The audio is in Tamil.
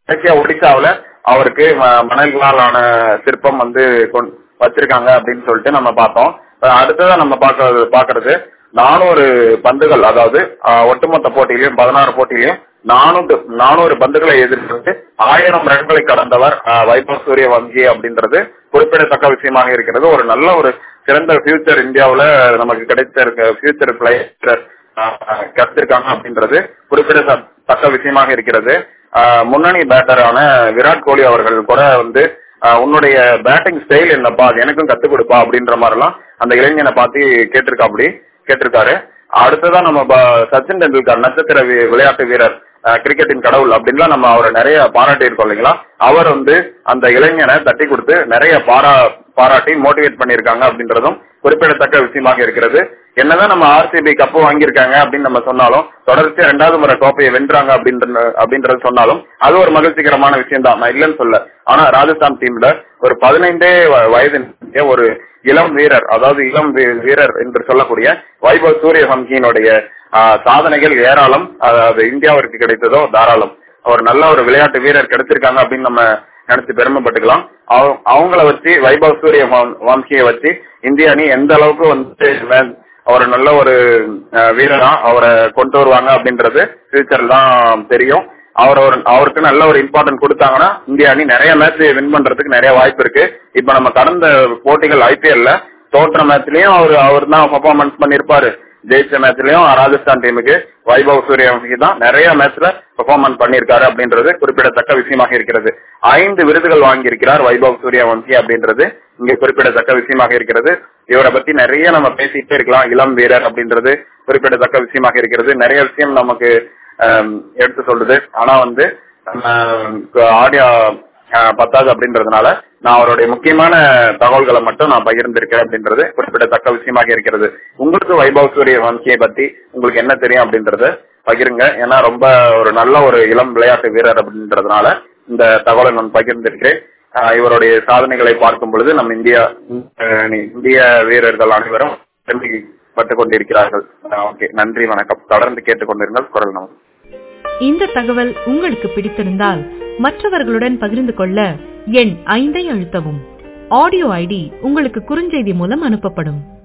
கடைசியா ஒடிசாவுல அவருக்கு ம- மணல்களாலான சிற்பம் வந்து கொண்- வச்சிருக்காங்க அப்படின்னு சொல்லிட்டு நம்ம பார்த்தோம் அஹ் அடுத்ததா நம்ம பார்க்கறது பாக்குறது நானூறு பந்துகள் அதாவது அஹ், ஒட்டுமொத்த போட்டியிலையும் பதினாறு போட்டியிலையும் நானூறு நானூறு பந்துகளை எதிர்த்து ஆயிரம் ரன்களை கடந்தவர் அஹ், வைபவ் சூரிய வங்கி அப்படின்றது குறிப்பிடத்தக்க விஷயமாக இருக்கிறது ஒரு நல்ல ஒரு சிறந்த ஃபியூச்சர் இந்தியாவுல நமக்கு கிடைத்த ஃபியூச்சர் பிளேயர் கிடைச்சிருக்காங்க அப்படின்றது குறிப்பிடத்தக்க விஷயமாக இருக்கிறது ஆஹ் முன்னணி பேட்டரான விராட் கோலி அவர்கள் கூட வந்து ஆஹ் உன்னுடைய பேட்டிங் ஸ்டைல் என்னப்பா அது எனக்கும் கத்துக் கொடுப்பா அப்படின்ற மாதிரிலாம் அந்த இளைஞனை பார்த்து கேட்டிருக்காப்படி கேட்டிருக்காரு அடுத்ததான் நம்ம ப- சச்சின் டெண்டுல்கர் நட்சத்திர வி- விளையாட்டு வீரர் ஆஹ் கிரிக்கெட்டின் கடவுள் அப்படின்லாம் நம்ம அவரை நிறைய பாராட்டி இருக்கோம் இல்லைங்களா அவர் வந்து அந்த இளைஞனை தட்டி கொடுத்து நிறைய பாரா பாராட்டி மோட்டிவேட் பண்ணியிருக்காங்க அப்படின்றதும் குறிப்பிடத்தக்க விஷயமாக இருக்கிறது என்னதான் நம்ம ஆர்சிபி கப்பு வாங்கியிருக்காங்க அப்படின்னு நம்ம சொன்னாலும் தொடர்ச்சியா ரெண்டாவது முறை கோப்பையை வென்றாங்க அப்படின்ற அப்படின்றது சொன்னாலும் அது ஒரு மகிழ்ச்சிகரமான விஷயம் தான் நான் இல்லைன்னு சொல்ல ஆனா ராஜஸ்தான் டீம்ல ஒரு பதினைந்தே வ- வயது நிரம்பிய ஒரு இளம் வீரர் அதாவது இளம் வீ- வீரர் என்று சொல்லக்கூடிய வைபவ் சூரிய வம்சியினுடைய ஆஹ், சாதனைகள் ஏராளம் அதாவது இந்தியாவிற்கு கிடைத்ததோ தாராளம் ஒரு நல்ல ஒரு விளையாட்டு வீரர் கிடைச்சிருக்காங்க அப்படின்னு நம்ம நினைச்சு பெருமைப்பட்டுக்கலாம் அவ- அவங்கள வச்சு வைபவ் சூரிய வம்- வம்சியை வச்சு இந்திய அணி எந்த அளவுக்கு வந்து மே- அவர் நல்ல ஒரு அஹ், வீரரா அவரை கொண்டு வருவாங்க அப்படின்றது ஃபியூச்சர்ல தான் தெரியும் அவர் ஒரு அவருக்கு நல்ல ஒரு இம்பார்ட்டன்ட் கொடுத்தாங்கன்னா இந்திய அணி நிறைய மேட்ச் வின் பண்றதுக்கு நிறைய வாய்ப்பு இருக்கு இப்ப நம்ம கடந்த போட்டிகள் ஐபிஎல்ல தோற்ற மேட்ச்லயும் அவர் அவர் தான் பெர்ஃபார்மன்ஸ் பண்ணிருப்பாரு ஜெயிச்ச மேட்ச்லயும் ராஜஸ்தான் டீமுக்கு வைபவ் சூரியவன்சி தான் நிறைய மேட்ச்ல பெர்ஃபார்மன்ஸ் பண்ணியிருக்காரு அப்படின்றது குறிப்பிடத்தக்க விஷயமாக இருக்கிறது ஐந்து விருதுகள் வாங்கியிருக்கிறார் வைபவ் சூரியவன்சி அப்படின்றது இங்க குறிப்பிடத்தக்க விஷயமாக இருக்கிறது இவரை பத்தி நிறைய நம்ம பேசிட்டே இருக்கலாம் இளம் வீரர் அப்படின்றது குறிப்பிடத்தக்க விஷயமாக இருக்கிறது நிறைய விஷயம் நமக்கு ஆம், எடுத்து சொல்லுது ஆனா வந்து நம்ம ஆடியோ பத்தாது அப்படின்றதுனால நான் அவருடைய முக்கியமான தகவல்களை மட்டும் நான் பகிர்ந்திருக்கேன் அப்படின்றது குறிப்பிடத்தக்க விஷயமாக இருக்கிறது உங்களுக்கு வைபவ் சூரிய வம்சியை பத்தி உங்களுக்கு என்ன தெரியும் அப்படின்றத பகிருங்க ஏன்னா ரொம்ப ஒரு நல்ல ஒரு இளம் விளையாட்டு வீரர் அப்படின்றதுனால இந்த தகவலை நான் பகிர்ந்திருக்கிறேன் ஆஹ் இவருடைய சாதனைகளை பார்க்கும் பொழுது நம்ம இந்தியா அஹ் இந்திய வீரர்கள் அனைவரும் பெருமைப்பட்டுக் கொண்டிருக்கிறார்கள் ஓகே நன்றி வணக்கம் தொடர்ந்து கேட்டுக்கொண்டிருங்கள் குரல் நமக்கு இந்த தகவல் உங்களுக்கு பிடித்திருந்தால் மற்றவர்களுடன் பகிர்ந்து கொள்ள எண் ஐந்தை அழுத்தவும் ஆடியோ ஐடி உங்களுக்கு குறுஞ்செய்தி மூலம் அனுப்பப்படும்